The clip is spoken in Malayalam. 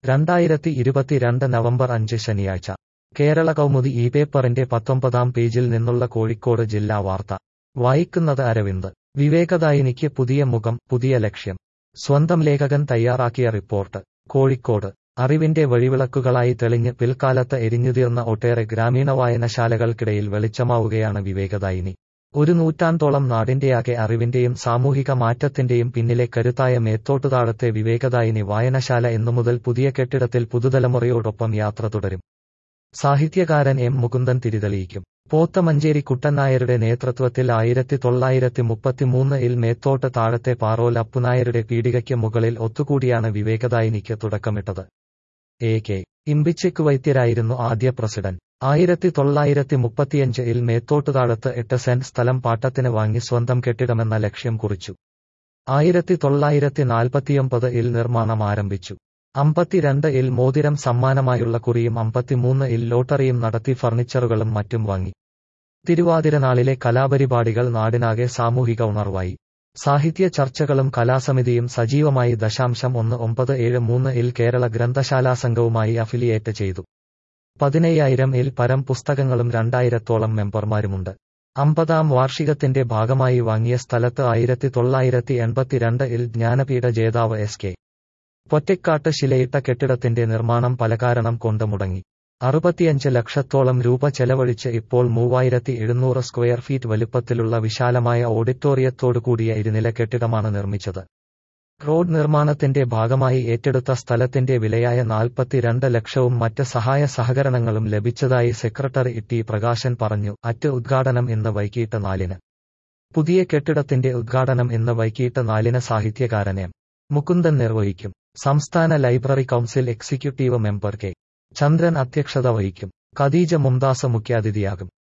രണ്ടായിരത്തി ഇരുപത്തിരണ്ട് നവംബർ അഞ്ച് ശനിയാഴ്ച കേരള കൗമുദി ഈ പേപ്പറിന്റെ പത്തൊമ്പതാം പേജിൽ നിന്നുള്ള കോഴിക്കോട് ജില്ലാ വാർത്ത വായിക്കുന്നത് അരവിന്ദ് വിവേകദായിനിക്ക് പുതിയ മുഖം പുതിയ ലക്ഷ്യം സ്വന്തം ലേഖകൻ തയ്യാറാക്കിയ റിപ്പോർട്ട് കോഴിക്കോട് അറിവിന്റെ വഴിവിളക്കുകളായി തെളിഞ്ഞ് പിൽക്കാലത്ത് എരിഞ്ഞുതീർന്ന ഒട്ടേറെ ഗ്രാമീണ വായനശാലകൾക്കിടയിൽ വെളിച്ചമാവുകയാണ് വിവേകദായിനി ഒരു നൂറ്റാണ്ടോളം നാടിന്റെയാകെ അറിവിന്റെയും സാമൂഹിക മാറ്റത്തിന്റെയും പിന്നിലെ കരുത്തായ മേത്തോട്ടുതാഴത്തെ വിവേകദായിനി വായനശാല എന്നുമുതൽ പുതിയ കെട്ടിടത്തിൽ പുതുതലമുറയോടൊപ്പം യാത്ര തുടരും സാഹിത്യകാരൻ എം മുകുന്ദൻ തിരിതെളിയിക്കും പോത്തമഞ്ചേരി കുട്ടനായരുടെ നേതൃത്വത്തിൽ ആയിരത്തി തൊള്ളായിരത്തി മുപ്പത്തിമൂന്നിൽ മേത്തോട്ട് താഴത്തെ പാറോൽ അപ്പുനായരുടെ പീടികയ്ക്ക് മുകളിൽ ഒത്തുകൂടിയാണ് വിവേകദായിനിക്ക് തുടക്കമിട്ടത് എ കെ ഇമ്പിച്ചയ്ക്ക് വൈദ്യരായിരുന്നു ആദ്യ പ്രസിഡന്റ് ആയിരത്തി തൊള്ളായിരത്തി മുപ്പത്തിയഞ്ചിൽ മേത്തോട്ടുതാഴത്ത് എട്ട് സെന്റ് സ്ഥലം പാട്ടത്തിന് വാങ്ങി സ്വന്തം കെട്ടിടമെന്ന ലക്ഷ്യം കുറിച്ചു ആയിരത്തി തൊള്ളായിരത്തി നാൽപ്പത്തിയൊമ്പത് ഇൽ നിർമ്മാണം ആരംഭിച്ചു അമ്പത്തിരണ്ട് ഇൽ മോതിരം സമ്മാനമായുള്ള കുറിയും അമ്പത്തിമൂന്ന് ഇൽ ലോട്ടറിയും നടത്തി ഫർണിച്ചറുകളും മറ്റും വാങ്ങി തിരുവാതിരനാളിലെ കലാപരിപാടികൾ നാടിനാകെ സാമൂഹിക ഉണർവായി സാഹിത്യ ചർച്ചകളും കലാസമിതിയും സജീവമായി ദശാംശം ഒന്ന് ഒമ്പത് ഏഴ് മൂന്ന് ഇൽ കേരള ഗ്രന്ഥശാലാ സംഘവുമായി അഫിലിയേറ്റ് ചെയ്തു പതിനയ്യായിരം ഇൽ പരം പുസ്തകങ്ങളും രണ്ടായിരത്തോളം മെമ്പർമാരുമുണ്ട് അമ്പതാം വാർഷികത്തിന്റെ ഭാഗമായി വാങ്ങിയ സ്ഥലത്ത് ആയിരത്തി തൊള്ളായിരത്തി എൺപത്തിരണ്ട് ഇൽ ജ്ഞാനപീഠ ജേതാവ് എസ് കെ പൊറ്റക്കാട്ട് ശിലയിട്ട കെട്ടിടത്തിന്റെ നിർമ്മാണം പലകാരണം കൊണ്ട് മുടങ്ങി അറുപത്തിയഞ്ച് ലക്ഷത്തോളം രൂപ ചെലവഴിച്ച് ഇപ്പോൾ മൂവായിരത്തി എഴുന്നൂറ് സ്ക്വയർ ഫീറ്റ് വലുപ്പത്തിലുള്ള വിശാലമായ ഓഡിറ്റോറിയത്തോടുകൂടിയ ഇരുനില കെട്ടിടമാണ് നിർമ്മിച്ചത് റോഡ് നിർമ്മാണത്തിന്റെ ഭാഗമായി ഏറ്റെടുത്ത സ്ഥലത്തിന്റെ വിലയായ നാൽപ്പത്തിരണ്ട് ലക്ഷവും മറ്റ് സഹായ സഹകരണങ്ങളും ലഭിച്ചതായി സെക്രട്ടറി ടി പ്രകാശൻ പറഞ്ഞു അറ്റ് ഉദ്ഘാടനം ഇന്ന് വൈകിട്ട് നാലിന് പുതിയ കെട്ടിടത്തിന്റെ ഉദ്ഘാടനം ഇന്ന് വൈകിട്ട് നാലിന് സാഹിത്യകാരൻ എം മുകുന്ദൻ നിർവഹിക്കും സംസ്ഥാന library council executive member K Chandran അധ്യക്ഷത വഹിക്കും ഖദീജ മുംതാസ മുഖ്യാതിഥിയാകും